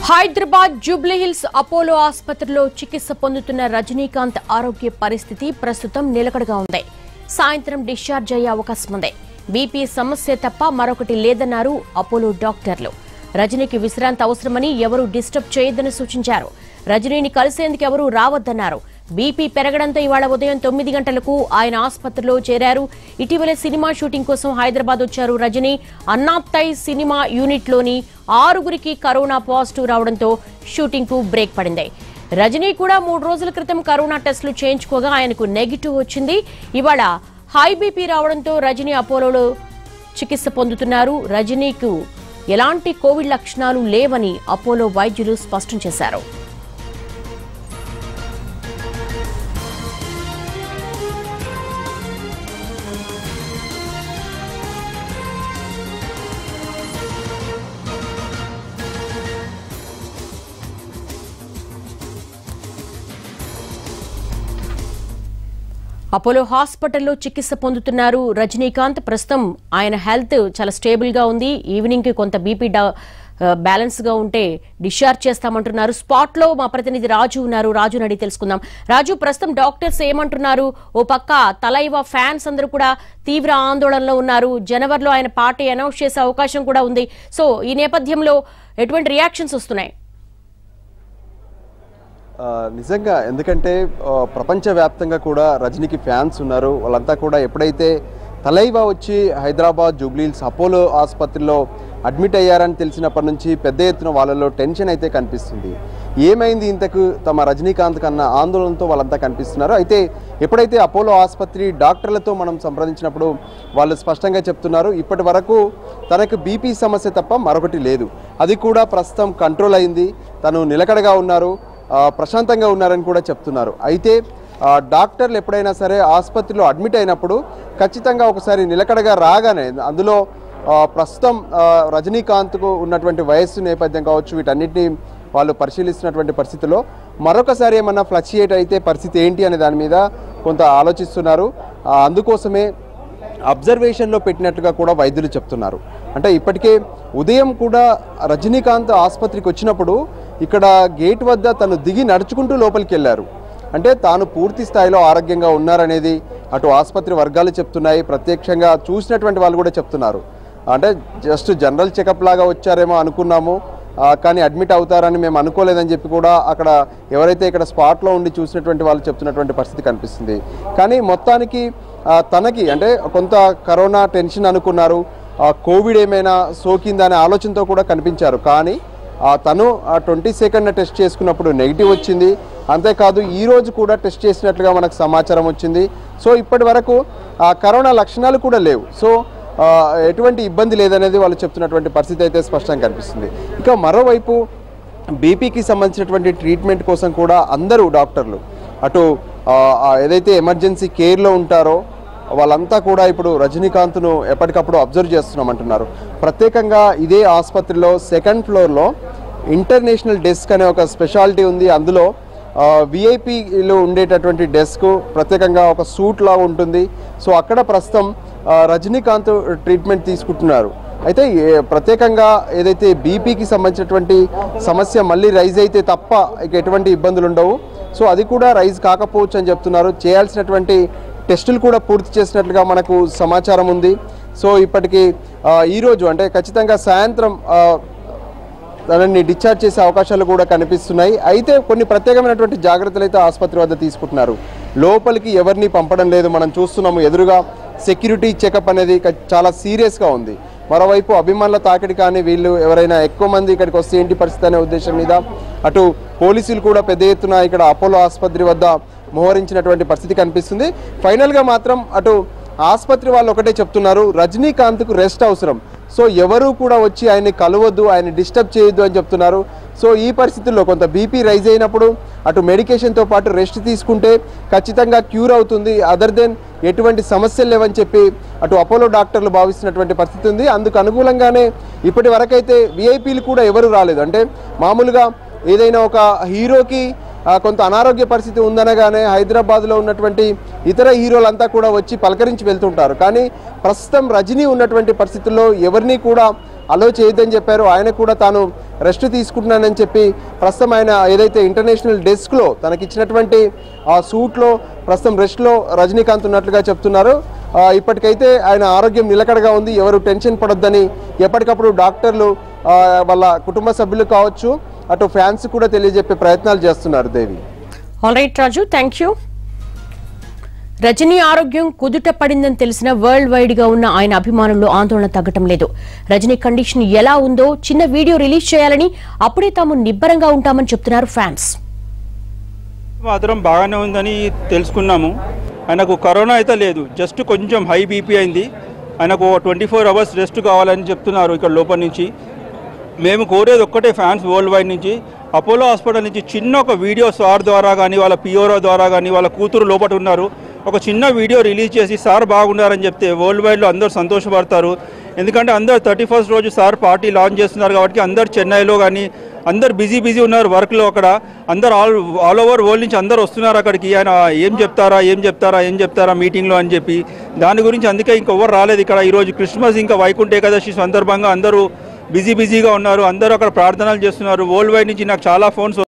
Hyderabad Jubilee Hills Apollo ఆసుపత్రిలో చికిత్స పొందుతున్న రజనీకాంత్ ఆరోగ్య పరిస్థితి ప్రస్తుతం నిలకడగా ఉంది సాయంత్రం డిశ్చార్జ్ అయ్యే అవకాశం ఉంది బీపీ సమస్య తప్ప మరొకటి లేదన్నారు అపోలో డాక్టర్లు రజనీకి విశ్రాంతి అవసరమని ఎవరూ డిస్టర్బ్ చేయొద్దని సూచించారు రజనీని కలిసేందుకు ఎవరూ రావద్దన్నారు బీపీ పెరగడంతో ఇవాళ ఉదయం తొమ్మిది గంటలకు ఆయన ఆసుపత్రిలో చేరారు ఇటీవలే సినిమా షూటింగ్ కోసం హైదరాబాద్ వచ్చారు రజనీ అన్నాప్తై సినిమా యూనిట్లోని ఆరుగురికి కరోనా పాజిటివ్ రావడంతో షూటింగ్ కు బ్రేక్ పడింది రజనీ కూడా మూడు రోజుల క్రితం కరోనా టెస్టులు చేయించుకోగా ఆయనకు నెగిటివ్ వచ్చింది ఇవాళ హై బీపీ రావడంతో రజనీ అపోలోలో చికిత్స పొందుతున్నారు రజనీకు ఎలాంటి కోవిడ్ లక్షణాలు లేవని అపోలో వైద్యులు స్పష్టం చేశారు అపోలో హాస్పిటల్లో చికిత్స పొందుతున్నారు రజనీకాంత్ ప్రస్తుతం ఆయన హెల్త్ చాలా స్టేబుల్ గా ఉంది ఈవినింగ్ కి కొంత బీపీ బ్యాలెన్స్ గా ఉంటే డిశ్చార్జ్ చేస్తామంటున్నారు స్పాట్ లో మా ప్రతినిధి రాజు ఉన్నారు రాజు అడిగి తెలుసుకుందాం రాజు ప్రస్తుతం డాక్టర్స్ ఏమంటున్నారు ఓ పక్క తలైవ ఫ్యాన్స్ అందరూ కూడా తీవ్ర ఆందోళనలో ఉన్నారు జనవరిలో ఆయన పార్టీ అనౌన్స్ చేసే అవకాశం కూడా ఉంది సో ఈ నేపథ్యంలో ఎటువంటి రియాక్షన్స్ వస్తున్నాయి ఆ, నిజంగా ఎందుకంటే ఆ, ప్రపంచవ్యాప్తంగా కూడా రజనీకి ఫ్యాన్స్ ఉన్నారు వాళ్ళంతా కూడా ఎప్పుడైతే తలైవా వచ్చి హైదరాబాద్ జూబ్లీహిల్స్ అపోలో ఆసుపత్రిలో అడ్మిట్ అయ్యారని తెలిసినప్పటి నుంచి పెద్ద ఎత్తున వాళ్ళలో టెన్షన్ అయితే కనిపిస్తుంది ఏమైంది ఇంతకు తమ రజనీకాంత్ కన్నా ఆందోళనతో వాళ్ళంతా కనిపిస్తున్నారు అయితే ఎప్పుడైతే అపోలో ఆసుపత్రి డాక్టర్లతో మనం సంప్రదించినప్పుడు వాళ్ళు స్పష్టంగా చెప్తున్నారు ఇప్పటి వరకు తనకు బీపీ సమస్య తప్ప మరొకటి లేదు అది కూడా ప్రస్తుతం కంట్రోల్ అయింది తను నిలకడగా ఉన్నారు ఆ, ప్రశాంతంగా ఉన్నారని కూడా చెప్తున్నారు అయితే ఆ, డాక్టర్లు ఎప్పుడైనా సరే ఆసుపత్రిలో అడ్మిట్ అయినప్పుడు ఖచ్చితంగా ఒకసారి నిలకడగా రాగానే అందులో ఆ, ప్రస్తుతం ఆ, రజనీకాంత్కు ఉన్నటువంటి వయస్సు నేపథ్యం కావచ్చు వీటన్నిటిని వాళ్ళు పరిశీలిస్తున్నటువంటి పరిస్థితిలో మరొకసారి ఏమన్నా ఫ్లక్చుయేట్ అయితే పరిస్థితి ఏంటి అనే దాని మీద కొంత ఆలోచిస్తున్నారు ఆ, అందుకోసమే అబ్జర్వేషన్లో పెట్టినట్టుగా కూడా వైద్యులు చెప్తున్నారు అంటే ఇప్పటికే ఉదయం కూడా రజనీకాంత్ ఆసుపత్రికి వచ్చినప్పుడు ఇక్కడ గేట్ వద్ద తను దిగి నడుచుకుంటూ లోపలికి వెళ్ళారు అంటే తాను పూర్తి స్థాయిలో ఆరోగ్యంగా ఉన్నారనేది అటు ఆసుపత్రి వర్గాలు చెప్తున్నాయి ప్రత్యక్షంగా చూసినటువంటి వాళ్ళు కూడా చెప్తున్నారు అంటే జస్ట్ జనరల్ చెకప్ లాగా వచ్చారేమో అనుకున్నాము ఆ, కానీ అడ్మిట్ అవుతారని మేము అనుకోలేదని చెప్పి కూడా అక్కడ ఎవరైతే ఇక్కడ స్పాట్లో ఉండి చూసినటువంటి వాళ్ళు చెప్తున్నటువంటి పరిస్థితి కనిపిస్తుంది కానీ మొత్తానికి ఆ, తనకి అంటే కొంత కరోనా టెన్షన్ అనుకున్నారు ఆ, కోవిడ్ ఏమైనా సోకిందా అనే ఆలోచనతో కూడా కనిపించారు కానీ ఆ, తను ట్వంటీ సెకండ్ టెస్ట్ చేసుకున్నప్పుడు నెగిటివ్ వచ్చింది అంతేకాదు ఈ రోజు కూడా టెస్ట్ చేసినట్లుగా మనకు సమాచారం వచ్చింది సో ఇప్పటి వరకు ఆ కరోనా లక్షణాలు కూడా లేవు సో ఆ, ఎటువంటి ఇబ్బంది లేదనేది వాళ్ళు చెప్తున్నటువంటి పరిస్థితి అయితే స్పష్టంగా కనిపిస్తుంది ఇక మరోవైపు బీపీకి సంబంధించినటువంటి ట్రీట్మెంట్ కోసం కూడా అందరూ డాక్టర్లు అటు ఆ, ఆ ఏదైతే ఎమర్జెన్సీ కేర్లో ఉంటారో వాళ్ళంతా కూడా ఇప్పుడు రజనీకాంత్ను ఎప్పటికప్పుడు అబ్జర్వ్ చేస్తున్నామంటున్నారు ప్రత్యేకంగా ఇదే ఆసుపత్రిలో సెకండ్ ఫ్లోర్లో ఇంటర్నేషనల్ డెస్క్ అనే ఒక స్పెషాలిటీ ఉంది అందులో విఐపీలో ఉండేటటువంటి డెస్క్ ప్రత్యేకంగా ఒక సూట్ లాగా ఉంటుంది సో అక్కడ ప్రస్తుతం ఆ, రజనీకాంత్ ట్రీట్మెంట్ తీసుకుంటున్నారు అయితే ఏ- ప్రత్యేకంగా ఏదైతే బీపీకి సంబంధించినటువంటి సమస్య మళ్ళీ రైజ్ అయితే తప్ప ఇక ఎటువంటి ఇబ్బందులు ఉండవు సో అది కూడా రైజ్ కాకపోవచ్చు అని చెప్తున్నారు చేయాల్సినటువంటి టెస్టులు కూడా పూర్తి చేసినట్లుగా మనకు సమాచారం ఉంది సో ఇప్పటికీ ఆ, ఈరోజు అంటే ఖచ్చితంగా సాయంత్రం ఆ, తనని డిశ్చార్జ్ చేసే అవకాశాలు కూడా కనిపిస్తున్నాయి అయితే కొన్ని ప్రత్యేకమైనటువంటి జాగ్రత్తలు అయితే ఆసుపత్రి వద్ద తీసుకుంటున్నారు లోపలికి ఎవరిని పంపడం లేదు మనం చూస్తున్నాము ఎదురుగా సెక్యూరిటీ చెకప్ అనేది క- చాలా సీరియస్గా ఉంది మరోవైపు అభిమానుల తాకిడి కానీ వీళ్ళు ఎవరైనా ఎక్కువ మంది ఇక్కడికి వస్తే ఏంటి పరిస్థితి అనే ఉద్దేశం మీద అటు పోలీసులు కూడా పెద్ద ఎత్తున ఇక్కడ అపోలో ఆసుపత్రి వద్ద మోహరించినటువంటి పరిస్థితి కనిపిస్తుంది ఫైనల్గా మాత్రం అటు ఆసుపత్రి వాళ్ళు ఒకటే చెప్తున్నారు రజనీకాంత్కు రెస్ట్ అవసరం సో ఎవరు కూడా వచ్చి ఆయన్ని కలవద్దు ఆయన డిస్టర్బ్ చేయొద్దు అని చెప్తున్నారు సో ఈ పరిస్థితుల్లో కొంత బీపీ రైజ్ అయినప్పుడు అటు మెడికేషన్తో పాటు రెస్ట్ తీసుకుంటే ఖచ్చితంగా క్యూర్ అవుతుంది అదర్ దెన్ ఎటువంటి సమస్యలు లేవని చెప్పి అటు అపోలో డాక్టర్లు భావిస్తున్నటువంటి పరిస్థితి ఉంది అందుకు అనుకూలంగానే ఇప్పటి వరకైతే విఐపీలు కూడా ఎవరు రాలేదు అంటే మామూలుగా ఏదైనా ఒక హీరోకి ఆ, కొంత అనారోగ్య పరిస్థితి ఉందనగానే హైదరాబాద్లో ఉన్నటువంటి ఇతర హీరోలంతా కూడా వచ్చి పలకరించి వెళ్తుంటారు కానీ ప్రస్తుతం రజనీ ఉన్నటువంటి పరిస్థితుల్లో ఎవరిని కూడా అలో చేయొద్దని చెప్పారు ఆయన కూడా తాను రెస్ట్ తీసుకుంటున్నానని చెప్పి ప్రస్తుతం ఆయన ఏదైతే ఇంటర్నేషనల్ డెస్క్లో తనకిచ్చినటువంటి ఆ సూట్లో ప్రస్తుతం రెస్ట్లో రజనీకాంత్ ఉన్నట్లుగా చెప్తున్నారు ఆ, ఇప్పటికైతే ఆయన ఆరోగ్యం నిలకడగా ఉంది ఎవరు టెన్షన్ పడొద్దని ఎప్పటికప్పుడు డాక్టర్లు ఆ, వాళ్ళ కుటుంబ సభ్యులు కావచ్చు అటు ఫ్యాన్స్ కూడా తెలియజెప్పే ప్రయత్నాలు చేస్తున్నారు Devi all right Raju thank you Rajini ఆరోగ్యం కుదుట పడిందని తెలిసిన వరల్డ్ వైడ్ గా ఉన్న ఆయన అభిమానుల్లో ఆందోళన తగ్గటం లేదు రజనీ కండిషన్ ఎలా ఉందో చిన్న వీడియో రిలీజ్ చేయాలని అప్పుడే తాము నిబ్బరంగా ఉంటామని చెప్తున్నారు ఫ్యాన్స్ మాత్రం బాగానే ఉందని తెలుసుకున్నాము ఆయనకు కరోనా అయితే లేదు జస్ట్ కొంచెం హై బీపీ అయింది ఆయనకు ట్వంటీ ఫోర్ అవర్స్ రెస్ట్ కావాలని చెప్తున్నారు ఇక్కడ లోపల నుంచి మేము కోరేది ఒక్కటే ఫ్యాన్స్ వరల్డ్ వైడ్ నుంచి అపోలో హాస్పిటల్ నుంచి చిన్న ఒక వీడియో సార్ ద్వారా కానీ వాళ్ళ పిఓరో ద్వారా కానీ వాళ్ళ కూతురు లోపల ఉన్నారు ఒక చిన్న వీడియో రిలీజ్ చేసి సార్ బాగున్నారని చెప్తే వరల్డ్ వైడ్లో అందరూ సంతోషపడతారు ఎందుకంటే అందరు థర్టీ ఫస్ట్ రోజు సార్ పార్టీ లాంచ్ చేస్తున్నారు కాబట్టి అందరు చెన్నైలో కానీ అందరు బిజీ బిజీ ఉన్నారు వర్క్లో అక్కడ అందరు ఆల్ ఆల్ ఓవర్ వరల్డ్ నుంచి అందరు వస్తున్నారు అక్కడికి ఆయన ఏం చెప్తారా ఏం చెప్తారా ఏం చెప్తారా మీటింగ్లో అని చెప్పి దాని గురించి అందుకే ఇంకెవ్వరు రాలేదు ఇక్కడ ఈరోజు క్రిస్మస్ ఇంకా వైకుంఠ ఏకాదశి సందర్భంగా అందరూ బిజీ బిజీగా ఉన్నారు అందరూ అక్కడ ప్రార్థనలు చేస్తున్నారు వరల్డ్ వైడ్ నుంచి నాకు చాలా ఫోన్స్